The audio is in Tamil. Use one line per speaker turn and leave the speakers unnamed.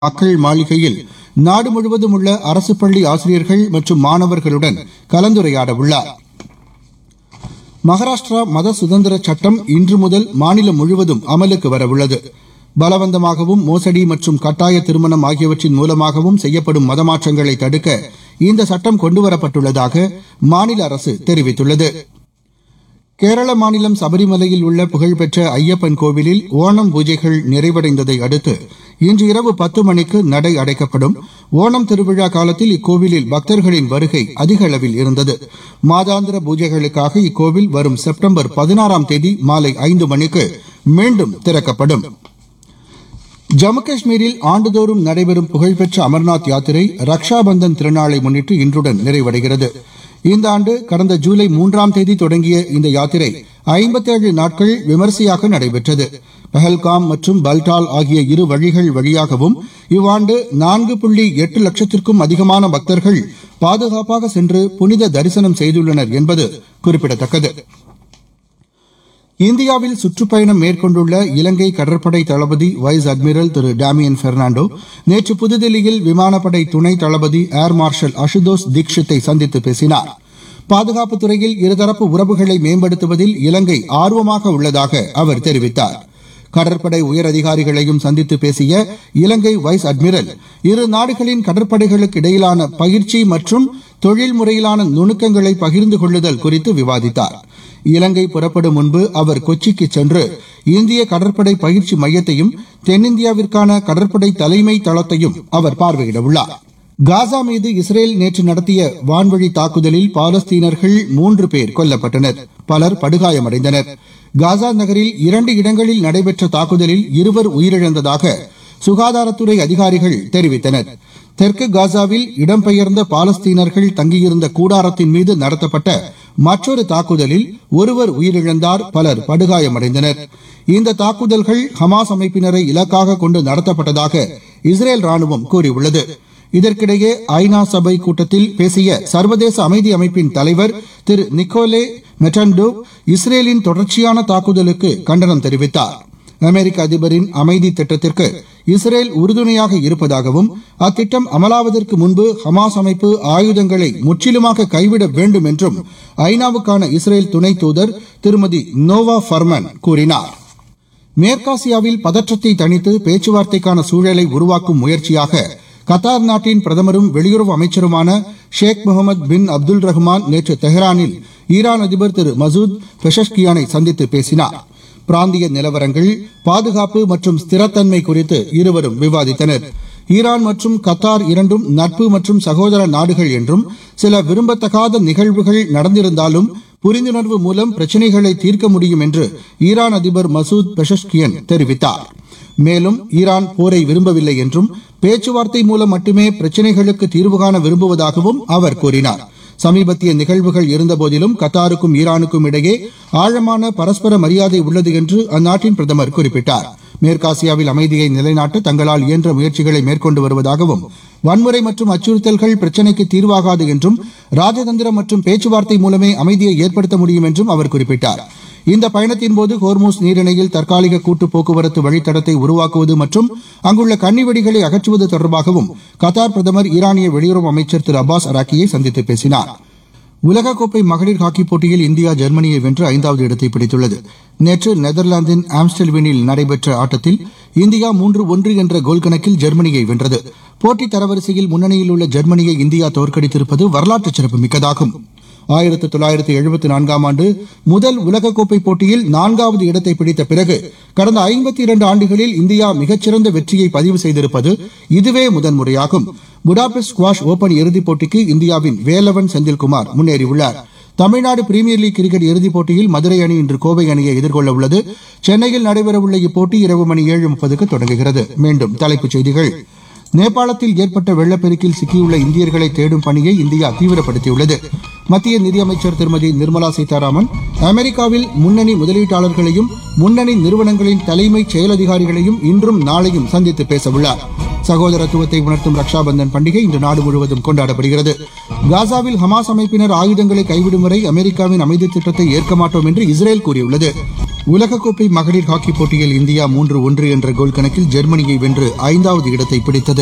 மக்கள் மாளிகையில் நாடு முழுவதும் உள்ள அரசு பள்ளி ஆசிரியர்கள் மற்றும் மாணவர்களுடன் கலந்துரையாட உள்ளார் மகாராஷ்டிரா மத சுதந்திர சட்டம் இன்று முதல் மாநிலம் முழுவதும் அமலுக்கு வரவுள்ளது பலவந்தமாகவும் மோசடி மற்றும் கட்டாய திருமணம் ஆகியவற்றின் மூலமாகவும் செய்யப்படும் மதமாற்றங்களை தடுக்க இந்த சட்டம் கொண்டுவரப்பட்டுள்ளதாக மாநில அரசு தெரிவித்துள்ளது கேரள மாநிலம் சபரிமலையில் உள்ள புகழ்பெற்ற ஐயப்பன் கோவிலில் ஓணம் பூஜைகள் நிறைவடைந்ததை அடுத்து இன்று இரவு பத்து மணிக்கு நடை அடைக்கப்படும் ஓணம் திருவிழா காலத்தில் இக்கோவிலில் பக்தர்களின் வருகை அதிக அளவில் இருந்தது மாதாந்திர பூஜைகளுக்காக இக்கோவில் வரும் செப்டம்பர் பதினாறாம் தேதி மாலை ஐந்து மணிக்கு மீண்டும் திறக்கப்படும் ஜம்மு காஷ்மீரில் ஆண்டுதோறும் நடைபெறும் புகழ்பெற்ற அமர்நாத் யாத்திரை ரக்ஷாபந்தன் திருநாளை முன்னிட்டு இன்றுடன் நிறைவடைகிறது இந்த ஆண்டு கடந்த ஜூலை மூன்றாம் தேதி தொடங்கிய இந்த யாத்திரை ஐம்பத்தேழு நாட்கள் விமரிசையாக நடைபெற்றது பஹல்காம் மற்றும் பல்டால் ஆகிய இரு வழிகள் வழியாகவும் இவ்வாண்டு நான்கு புள்ளி எட்டு லட்சத்திற்கும் அதிகமான பக்தர்கள் பாதுகாப்பாக சென்று புனித தரிசனம் செய்துள்ளனர் என்பது குறிப்பிடத்தக்கது இந்தியாவில் சுற்றுப்பயணம் மேற்கொண்டுள்ள இலங்கை கடற்படை தளபதி vice admiral Thiru Damian Fernando நேற்று புதுதில்லியில் விமானப்படை துணை தளபதி ஏர் மார்ஷல் அசுதோஸ் தீக்ஷித்தை சந்தித்து பேசினார் பாதுகாப்புத் துறையில் இருதரப்பு உறவுகளை மேம்படுத்துவதில் இலங்கை ஆர்வமாக உள்ளதாக அவர் தெரிவித்தார் கடற்படை உயர் அதிகாரிகளையும் சந்தித்து பேசிய இலங்கை வைஸ் அட்மிரல் இரு நாடுகளின் கடற்படைகளுக்கு இடையிலான பயிற்சி மற்றும் தொழில் முறையிலான நுணுக்கங்களை பகிர்ந்து கொள்ளுதல் குறித்து விவாதித்தார் இலங்கை புறப்படும் முன்பு அவர் கொச்சிக்கு சென்று இந்திய கடற்படை பயிற்சி மையத்தையும் தென்னிந்தியாவிற்கான கடற்படை தலைமை தளத்தையும் அவர் பார்வையிட உள்ளார் காசா மீது இஸ்ரேல் நேற்று நடத்திய வான்வழி தாக்குதலில் பாலஸ்தீனர்கள் மூன்று பேர் கொல்லப்பட்டனர் பலர் படுகாயமடைந்தனர் காசா நகரில் இரண்டு இடங்களில் நடைபெற்ற தாக்குதலில் இருவர் உயிரிழந்ததாக சுகாதாரத்துறை அதிகாரிகள் தெரிவித்தனர் தெற்கு காசாவில் இடம்பெயர்ந்த பாலஸ்தீனர்கள் தங்கியிருந்த கூடாரத்தின் மீது நடத்தப்பட்ட மற்றொரு தாக்குதலில் ஒருவர் உயிரிழந்தார் பலர் படுகாயமடைந்தனர் இந்த தாக்குதல்கள் ஹமாஸ் அமைப்பினரை இலக்காக கொண்டு நடத்தப்பட்டதாக இஸ்ரேல் ராணுவம் கூறியுள்ளது இதற்கிடையே ஐநா சபை கூட்டத்தில் பேசிய சர்வதேச அமைதி அமைப்பின் தலைவர் திரு நிக்கோலே மெட்டன்டோ இஸ்ரேலின் தொடர்ச்சியான தாக்குதலுக்கு கண்டனம் தெரிவித்தார் அமெரிக்க அதிபரின் அமைதி திட்டத்திற்கு இஸ்ரேல் உறுதுணையாக இருப்பதாகவும் அத்திட்டம் அமலாவதற்கு முன்பு ஹமாஸ் அமைப்பு ஆயுதங்களை முற்றிலுமாக கைவிட வேண்டும் என்றும் ஐநாவுக்கான இஸ்ரேல் துணை தூதர் திருமதி நோவா ஃபர்மன் கூறினார் மேற்காசியாவில் பதற்றத்தை தணித்து பேச்சுவார்த்தைக்கான சூழலை உருவாக்கும் முயற்சியாக கத்தார் நாட்டின் பிரதமரும் வெளியுறவு அமைச்சருமான ஷேக் முகமது பின் அப்துல் ரஹ்மான் நேற்று தெஹ்ரானில் ஈரான் அதிபர் திரு மசூத் பெஷஷ்கியானை சந்தித்து பேசினார் பிராந்திய நிலவரங்கள் பாதுகாப்பு மற்றும் ஸ்திரத்தன்மை குறித்து இருவரும் விவாதித்தனர் ஈரான் மற்றும் கத்தார் இரண்டும் நட்பு மற்றும் சகோதர நாடுகள் என்றும் சில விரும்பத்தகாத நிகழ்வுகள் நடந்திருந்தாலும் புரிந்துணர்வு மூலம் பிரச்சினைகளை தீர்க்க முடியும் என்று ஈரான் அதிபர் மசூத் பெஷஷ்கியன் தெரிவித்தார் மேலும் ஈரான் போரை விரும்பவில்லை என்றும் பேச்சுவார்த்தை மூலம் மட்டுமே பிரச்சினைகளுக்கு தீர்வு காண விரும்புவதாகவும் அவர் கூறினார் சமீபத்திய நிகழ்வுகள் இருந்தபோதிலும் கத்தாருக்கும் ஈரானுக்கும் இடையே ஆழமான பரஸ்பர மரியாதை உள்ளது என்று அந்நாட்டின் பிரதமர் குறிப்பிட்டார் மேற்காசியாவில் அமைதியை நிலைநாட்ட தங்களால் இயன்ற முயற்சிகளை மேற்கொண்டு வருவதாகவும் வன்முறை மற்றும் அச்சுறுத்தல்கள் பிரச்சினைக்கு தீர்வாகாது என்றும் ராஜதந்திரம் மற்றும் பேச்சுவார்த்தை மூலமே அமைதியை ஏற்படுத்த முடியும் என்றும் அவர் குறிப்பிட்டார் இந்த பயணத்தின்போது ஹோர்மூஸ் நீரிணையில் தற்காலிக கூட்டு போக்குவரத்து வழித்தடத்தை உருவாக்குவது மற்றும் அங்குள்ள கன்னிவெடிகளை அகற்றுவது தொடர்பாகவும் கத்தார் பிரதமர் ஈரானிய வெளியுறவு அமைச்சர் திரு அப்பாஸ் அராக்கியை சந்தித்து பேசினார் உலகக்கோப்பை மகளிர் ஹாக்கிப் போட்டியில் இந்தியா ஜெர்மனியை வென்று ஐந்தாவது இடத்தை பிடித்துள்ளது நேற்று நெதர்லாந்தின் ஆம்ஸ்டெல்வினில் நடைபெற்ற ஆட்டத்தில் இந்தியா மூன்று ஒன்று என்ற கோல் கணக்கில் ஜெர்மனியை வென்றது போட்டி தரவரிசையில் முன்னணியில் உள்ள ஜெர்மனியை இந்தியா தோற்கடித்திருப்பது வரலாற்று சிறப்புமிக்கதாகும் ஆயிரத்து தொள்ளாயிரத்து எழுபத்தி நான்காம் ஆண்டு முதல் உலகக்கோப்பை போட்டியில் நான்காவது இடத்தை பிடித்த பிறகு கடந்த ஐம்பத்தி இரண்டு ஆண்டுகளில் இந்தியா மிகச்சிறந்த வெற்றியை பதிவு செய்திருப்பது இதுவே முதன்முறையாகும் புடாபெஸ்ட் ஸ்குவாஷ் ஓபன் இறுதிப் போட்டிக்கு இந்தியாவின் வேலவன் செந்தில்குமார் முன்னேறியுள்ளார் தமிழ்நாடு பிரீமியர் லீக் கிரிக்கெட் இறுதிப் போட்டியில் மதுரை அணி இன்று கோவை அணியை எதிர்கொள்ள உள்ளது சென்னையில் நடைபெறவுள்ள இப்போட்டி இரவு மணி ஏழு முப்பதுக்கு தொடங்குகிறது மீண்டும் தலைப்புச் செய்திகள் நேபாளத்தில் ஏற்பட்ட வெள்ளப்பெருக்கில் சிக்கியுள்ள இந்தியர்களை தேடும் பணியை இந்தியா தீவிரப்படுத்தியுள்ளது மத்திய நிதியமைச்சர் திருமதி நிர்மலா சீதாராமன் அமெரிக்காவில் முன்னணி முதலீட்டாளர்களையும் முன்னணி நிறுவனங்களின் தலைமைச் செயலதிகாரிகளையும் இன்றும் நாளையும் சந்தித்து பேசவுள்ளார் சகோதரத்துவத்தை உணர்த்தும் ரக்ஷாபந்தன் பண்டிகை இன்று நாடு முழுவதும் கொண்டாடப்படுகிறது காசாவில் ஹமாஸ் அமைப்பினர் ஆயுதங்களை கைவிடும் வரை அமெரிக்காவின் அமைதி திட்டத்தை ஏற்க மாட்டோம் என்று இஸ்ரேல் கூறியுள்ளது உலகக்கோப்பை மகளிர் ஹாக்கிப் போட்டியில் இந்தியா மூன்று ஒன்று என்ற கோல் கணக்கில் ஜெர்மனியை வென்று ஐந்தாவது இடத்தை பிடித்தது